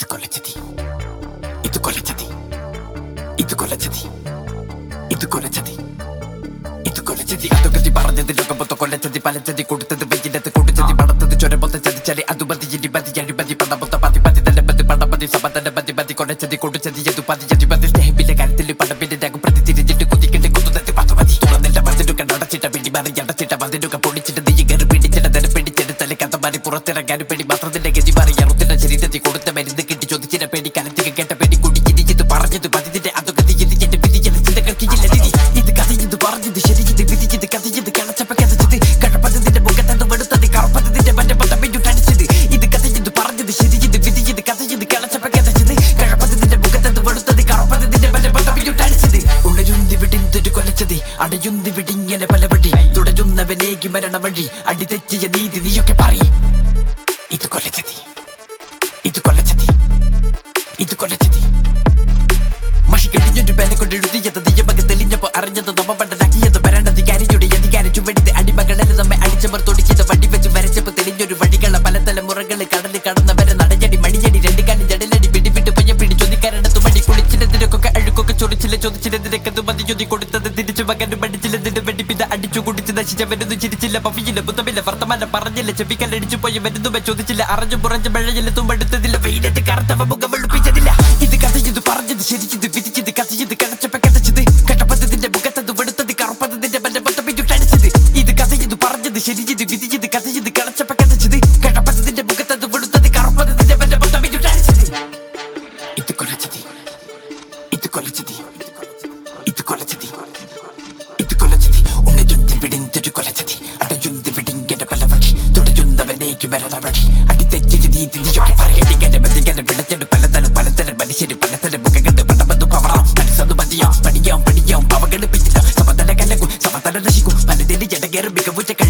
ഇത് കൊലച്ചതി ഇത് കൊലച്ചതി ഇത് കൊലച്ചതി ഇത് കൊലച്ചതി ഇത് കൊലച്ചതി അതൊക്കെ പറഞ്ഞത് ലോകമൊത്ത കൊലച്ചതി പലച്ചതി കൊടുത്തത് വെയിലത്ത് കൊടുച്ചതി പടത്തത് ചൊരമൊത്ത ചതിച്ചടി അത് മതി ഇനി മതി അഴിമതി പടമൊത്ത പതി പതി തന്നെ മതി പടമതി സമതന്നെ മതി മതി കൊലച്ചതി കൊടുച്ചതി എതു പതി അതി മതി സ്നേഹമില്ല കാര്യത്തിൽ പടപ്പിന്റെ രംഗം പ്രതി തിരിഞ്ഞിട്ട് കുതിക്കണ്ട് കുത്തുന്നതി പത്ത് മതി തുറന്നില്ല മതിലുക നടച്ചിട്ട പിടി മാറി അടച്ചിട്ട മതിലുക പൊടിച്ചിട്ട് നീ കയറി പിടിച്ചിട്ട് തന്നെ പിടിച്ചിട്ട് തല കഥ മാറി പുറത്തിറങ്ങാനും പേടി മാത്രത്തിന്റെ ഗതി മാറി അറുത്തിന്റെ ശരീരത്തിൽ കൊടുത്ത മരുന്ന് കിട്ടി ചോദിച്ചിട്ട് പേടി കലത്തിക കേട്ട പേടി കുടി ചിരിച്ചത് പറഞ്ഞത് പതിന്റെ അതൊക്കെ തിരിച്ചിട്ട് വിധിച്ചത് ചിന്തകൾക്കില്ല നിധി ഇത് കഥയത് പറഞ്ഞത് ശരിയത് വിധിച്ചത് കഥയത് കിളച്ചപ്പ കഥച്ചത് കഴപ്പതിന്റെ മുഖത്തത് വെടുത്തത് കറുപ്പതിന്റെ മറ്റേ പത്തമ്പിട്ടടിച്ചത് ഇത് കഥയത് പറഞ്ഞത് ശരിയത് വിധിച്ചത് കഥയത് കിളച്ചപ്പ കഥച്ചത് കഴപ്പതിന്റെ മുഖത്തത് വെടുത്തത് കറുപ്പതിന്റെ മറ്റേ പത്തമ്പിട്ടടിച്ചത് ഉണരുന്തി വിടിന്തൊരു കൊലച്ചത് അടയുന്തി വിടിങ്ങനെ പലവഴി തുടരുന്നവനേക്ക് മരണ വഴി അടി തെറ്റിയ നീതി നീയൊക്കെ പറയും ഇത് കൊലച്ചതി ഇത് കൊലച്ചതി ഇത് കൊലച്ചതി മഷി കെട്ടിഞ്ഞൊരു പേനെ കൊണ്ട് എഴുതിയത് നിയമക തെളിഞ്ഞപ്പോ അറിഞ്ഞത് നമ്മ പണ്ടനാക്കിയത് ഭരണധികാരിയുടെ അധികാരി ചുവടിത് അടിമകളെ നമ്മെ അടിച്ചവർ തൊടിച്ചത് വടി വെച്ച് വരച്ചപ്പോ തെളിഞ്ഞൊരു വഴികളെ പല തലമുറകള് കടല് കടന്നവരെ നടഞ്ഞടി മണിയടി രണ്ട് കണ്ണി ജടലടി പിടിവിട്ട് പയ്യ പിടിച്ചൊതിക്കാരണത്ത് മടി കുളിച്ചിലെതിരൊക്കെ അഴുക്കൊക്കെ ചൊറിച്ചില്ല ചോദിച്ചിലെതിരക്കത് മതി ചൊതി കൊടുത്തത് തിരിച്ചു മകനും പഠിച്ചില്ലെതിന് വെടി പിന്നെ അടിച്ചു കുടിച്ച് നശിച്ചവരൊന്നും ചിരിച്ചില്ല പഫിയില്ല ബുദ്ധമില്ല വർത്തമാനം പറഞ്ഞില്ല ചെവിക്കല്ലടിച്ചു പോയി വരുന്നുമ്പ ചോദിച്ചില്ല അറിഞ്ഞു പുറഞ്ഞു മഴയില്ല തുമ്പെടുത്തതില്ല വെയിലത്ത് കറുത്തവ മുഖം വെളുപ്പിച്ചതില്ല ഇത് കഥയത് പറഞ്ഞത് ശരിച്ചത് വിധിച്ചത് കഥയത് കിടച്ചപ്പ കഥച്ചത് കട്ടപ്പത്തതിന്റെ മുഖത്തത് വെടുത്തത് കറുപ്പത്തതിന്റെ മറ്റേ പത്തപ്പിച്ചുട്ടടിച്ചത് ഇത് കഥയത് പറഞ്ഞത് ശരിച്ചത് വിധിച്ചത് കഥയത് കിടച്ചപ്പ കഥച്ചത് കട്ടപ്പത്തതിന്റെ മുഖത്തത് വെടുത്തത് കറുപ്പത്തതിന്റെ മറ്റേ പത്തപ്പിച്ചുട്ടടിച്ചത് ഇത് കൊലച്ചതി ഇത് കൊലച്ചതി ഇത് കൊലച്ചതി ഇത് കൊലച്ചതി ഉണരുന്തി വിടിന്തൊരു കൊലച്ചതി അടയുന്തി വിടിങ്ങനെ പല വഴി തുടരുന്നവനേക്ക് വരണ വഴി അടി തെറ്റിയ നീതി നീയൊക്കെ പറയടിങ്ങനെ മതിങ്ങനെ വിടച്ചെടു പലതരം പലതരം മനുഷ്യര് പലതരം മുഖങ്ങൾ പടമത് പവറാം മനസ്സത് മതിയാം പണിയാം പണിയാം പവകൾ പിന്നില്ല സമതല കലകും സമതല നശിക്കും പലതിന് ജടകേറും മികവുറ്റ